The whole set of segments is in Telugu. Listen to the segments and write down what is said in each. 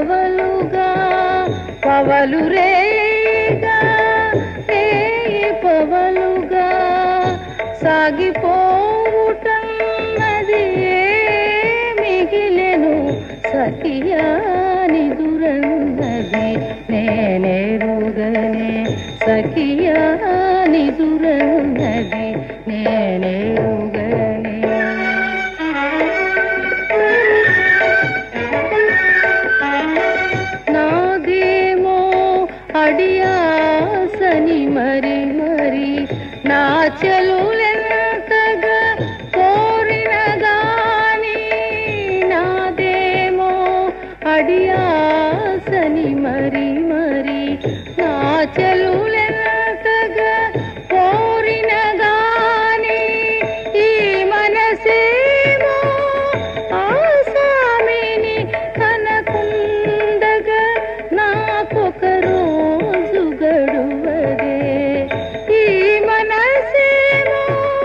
పవలుగా పవలు రేగా రేయి పవలుగా సాగిపోవుటన్నది మిగిలెను సఖియాని దురన్నది నేనేరుగనే సఖియాని దురన్నది నేనేరుగనే నాదేమో అడియాసని మరి మరి నా చెలులెంతగా కోరిన గాని నాదేమో అడియాసని మరి మరి నా చెలులెంతగా కోరిన గాని ఈ మనసేమో ఆసామిని కనకుండగా నాకొక రోజు గడువదే ఈ మనసేమో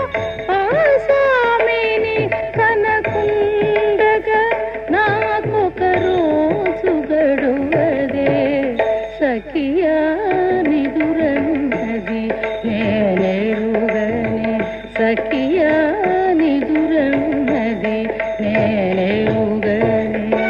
ఆసామిని కనకుండగా నాకొక రోజు గడువదే సఖియా నిదురన్నది నేనెరుగనే సఖియా నిదురన్నది నేనెరుగనే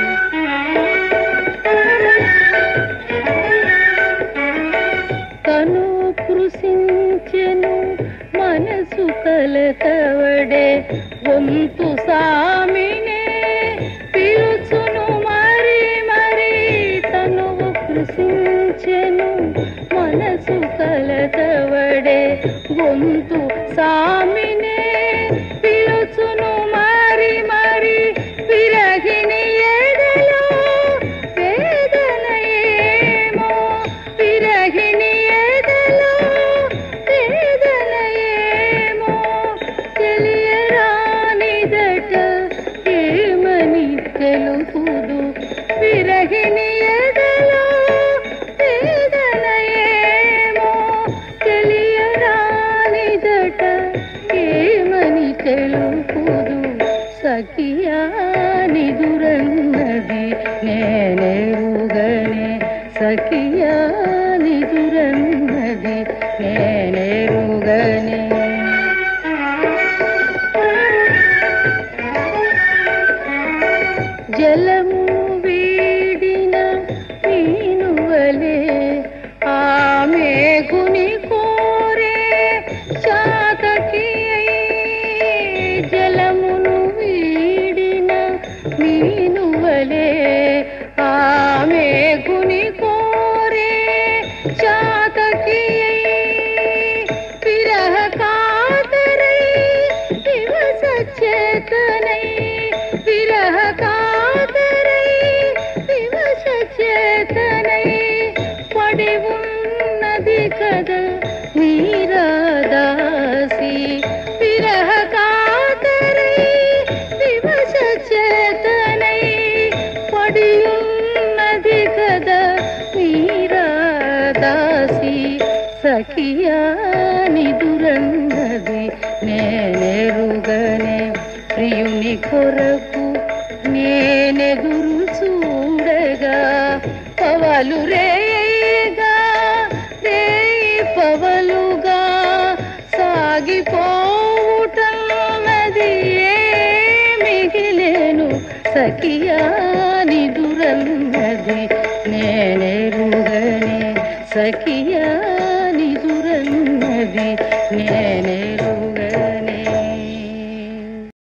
కను కృషించెను మనసు కలతవడే గొంతు సామినే పిలుచును మరి మరి తనువు కృషించెను మనసు కలతవడే గొంతు సామినే పిలుచును మరి మరి విరగిని ఎడలో వేదన ఏమో విరగిని ఎడలో వేదన ఏమో తెలియరానిదట ఏమని తెలుపుదు విరగిని ఎడలో వేదన ఏమో తెలియరానిదట ఏమని తెలుపుదు సఖియా నిదురన్నది నేనెరుగనే సఖియా నిదురన్నది నేనెరుగనే జలము వీడిన మీనువలే ఆమె గుని కోరే శాతకి జలమును వీడిన మీనువలే ఆమె గుని కోరే శాతకి విరహ కాతరై దివస చేతనై విరహ కాతరై దివస చేతనై పడి ఉన్నది కదా నీరాదాసి విరహ కాతరై దివస చేతనై పడి ఉన్నది కదా నీరాదాసి సఖియా నిదురన్నది నేనెరుగనే ప్రియుని కొరకు నేనెదురు చూడగా పవలు రేగా రేయి పవలుగా సాగిపోవుటన్నది ఏ మిగిలేను సఖియా నిదురన్నది నేనెరుగనే సఖియా నిదురన్నది నేనెరుగనే